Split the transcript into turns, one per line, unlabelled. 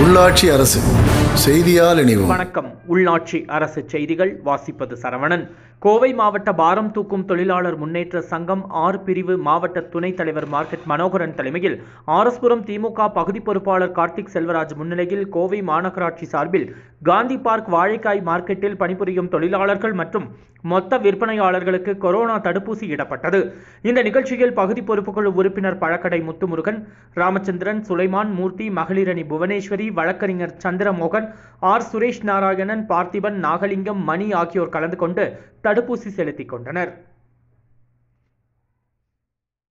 உள்ளாட்சி அரசு செய்தியால் இணைவோம்
வணக்கம் உள்நாட்சி அரசு செய்திகள் வாசிப்பது சரவணன் கோவை மாவட்ட பாரம் தூக்கும் தொழிலாளர் முன்னேற்ற சங்கம் ஆறு பிரிவு மாவட்ட துணைத் தலைவர் மார்க்கெட் மனோகரன் தலைமையில் ஆரஸ்புரம் திமுக பகுதி பொறுப்பாளர் கார்த்திக் செல்வராஜ் முன்னிலையில் கோவை மாநகராட்சி சார்பில் காந்தி பார்க் வாழைக்காய் மார்க்கெட்டில் பணிபுரியும் தொழிலாளர்கள் மற்றும் மொத்த விற்பனையாளர்களுக்கு கொரோனா தடுப்பூசி இடப்பட்டது இந்த நிகழ்ச்சியில் பகுதி பொறுப்புக்குழு உறுப்பினர் பழக்கடை முத்துமுருகன் ராமச்சந்திரன் சுலைமான் மூர்த்தி மகளிரணி புவனேஸ்வரி வழக்கறிஞர் சந்திரமோகன் ஆர் சுரேஷ் நாராயணன் பார்த்திபன் நாகலிங்கம் மணி ஆகியோர் கலந்து கொண்டு தடுப்பூசி செலுத்திக் கொண்டனர்